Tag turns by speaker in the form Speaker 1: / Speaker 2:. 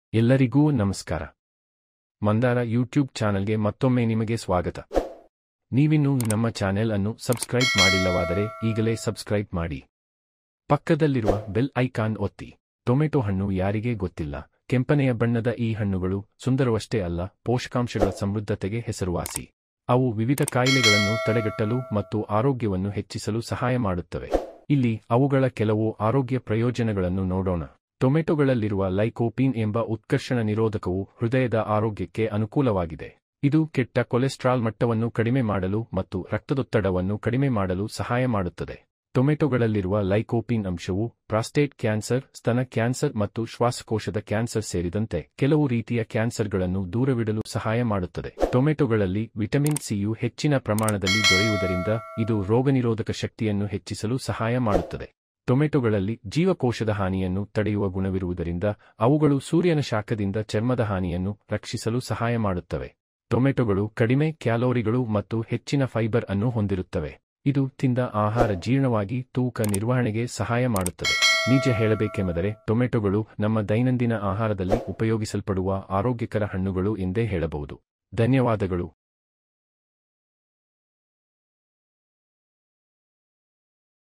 Speaker 1: ಎಲ್ಲರಿಗೂ ನಮಸ್ಕಾರ ಮಂದಾರ ಯೂಟ್ಯೂಬ್ ಚಾನೆಲ್ಗೆ ಮತ್ತೊಮ್ಮೆ ನಿಮಗೆ ಸ್ವಾಗತ ನೀವಿನ್ನೂ ನಮ್ಮ ಚಾನೆಲ್ ಅನ್ನು ಸಬ್ಸ್ಕ್ರೈಬ್ ಮಾಡಿಲ್ಲವಾದರೆ ಈಗಲೇ ಸಬ್ಸ್ಕ್ರೈಬ್ ಮಾಡಿ ಪಕ್ಕದಲ್ಲಿರುವ ಬೆಲ್ ಐಕಾನ್ ಒತ್ತಿ ಟೊಮೆಟೊ ಹಣ್ಣು ಯಾರಿಗೆ ಗೊತ್ತಿಲ್ಲ ಕೆಂಪನೆಯ ಬಣ್ಣದ ಈ ಹಣ್ಣುಗಳು ಸುಂದರವಷ್ಟೇ ಅಲ್ಲ ಪೋಷಕಾಂಶಗಳ ಸಮೃದ್ಧತೆಗೆ ಹೆಸರುವಾಸಿ ಅವು ವಿವಿಧ ಕಾಯಿಲೆಗಳನ್ನು ತಡೆಗಟ್ಟಲು ಮತ್ತು ಆರೋಗ್ಯವನ್ನು ಹೆಚ್ಚಿಸಲು ಸಹಾಯ ಮಾಡುತ್ತವೆ ಇಲ್ಲಿ ಅವುಗಳ ಕೆಲವು ಆರೋಗ್ಯ ಪ್ರಯೋಜನಗಳನ್ನು ನೋಡೋಣ ಟೊಮೆಟೊಗಳಲ್ಲಿರುವ ಲೈಕೋಪೀನ್ ಎಂಬ ಉತ್ಕರ್ಷಣ ನಿರೋಧಕವು ಹೃದಯದ ಆರೋಗ್ಯಕ್ಕೆ ಅನುಕೂಲವಾಗಿದೆ ಇದು ಕೆಟ್ಟ ಕೊಲೆಸ್ಟ್ರಾಲ್ ಮಟ್ಟವನ್ನು ಕಡಿಮೆ ಮಾಡಲು ಮತ್ತು ರಕ್ತದೊತ್ತಡವನ್ನು ಕಡಿಮೆ ಮಾಡಲು ಸಹಾಯ ಮಾಡುತ್ತದೆ ಟೊಮೆಟೊಗಳಲ್ಲಿರುವ ಲೈಕೋಪೀನ್ ಅಂಶವು ಪ್ರಾಸ್ಟೇಟ್ ಕ್ಯಾನ್ಸರ್ ಸ್ತನ ಕ್ಯಾನ್ಸರ್ ಮತ್ತು ಶ್ವಾಸಕೋಶದ ಕ್ಯಾನ್ಸರ್ ಸೇರಿದಂತೆ ಕೆಲವು ರೀತಿಯ ಕ್ಯಾನ್ಸರ್ಗಳನ್ನು ದೂರವಿಡಲು ಸಹಾಯ ಮಾಡುತ್ತದೆ ಟೊಮೆಟೊಗಳಲ್ಲಿ ವಿಟಮಿನ್ ಸಿಯು ಹೆಚ್ಚಿನ ಪ್ರಮಾಣದಲ್ಲಿ ದೊರೆಯುವುದರಿಂದ ಇದು ರೋಗನಿರೋಧಕ ಶಕ್ತಿಯನ್ನು ಹೆಚ್ಚಿಸಲು ಸಹಾಯ ಮಾಡುತ್ತದೆ ಟೊಮೆಟೊಗಳಲ್ಲಿ ಜೀವಕೋಶದ ಹಾನಿಯನ್ನು ತಡೆಯುವ ಗುಣವಿರುವುದರಿಂದ ಅವುಗಳು ಸೂರ್ಯನ ಶಾಖದಿಂದ ಚರ್ಮದ ಹಾನಿಯನ್ನು ರಕ್ಷಿಸಲು ಸಹಾಯ ಮಾಡುತ್ತವೆ ಟೊಮೆಟೊಗಳು ಕಡಿಮೆ ಕ್ಯಾಲೋರಿಗಳು ಮತ್ತು ಹೆಚ್ಚಿನ ಫೈಬರ್ ಅನ್ನು ಹೊಂದಿರುತ್ತವೆ ಇದು ತಿಂದ ಆಹಾರ ಜೀರ್ಣವಾಗಿ ತೂಕ ನಿರ್ವಹಣೆಗೆ ಸಹಾಯ ಮಾಡುತ್ತದೆ ನಿಜ ಹೇಳಬೇಕೆಂದರೆ ಟೊಮೆಟೊಗಳು ನಮ್ಮ ದೈನಂದಿನ ಆಹಾರದಲ್ಲಿ ಉಪಯೋಗಿಸಲ್ಪಡುವ ಆರೋಗ್ಯಕರ ಹಣ್ಣುಗಳು ಎಂದೇ ಹೇಳಬಹುದು ಧನ್ಯವಾದಗಳು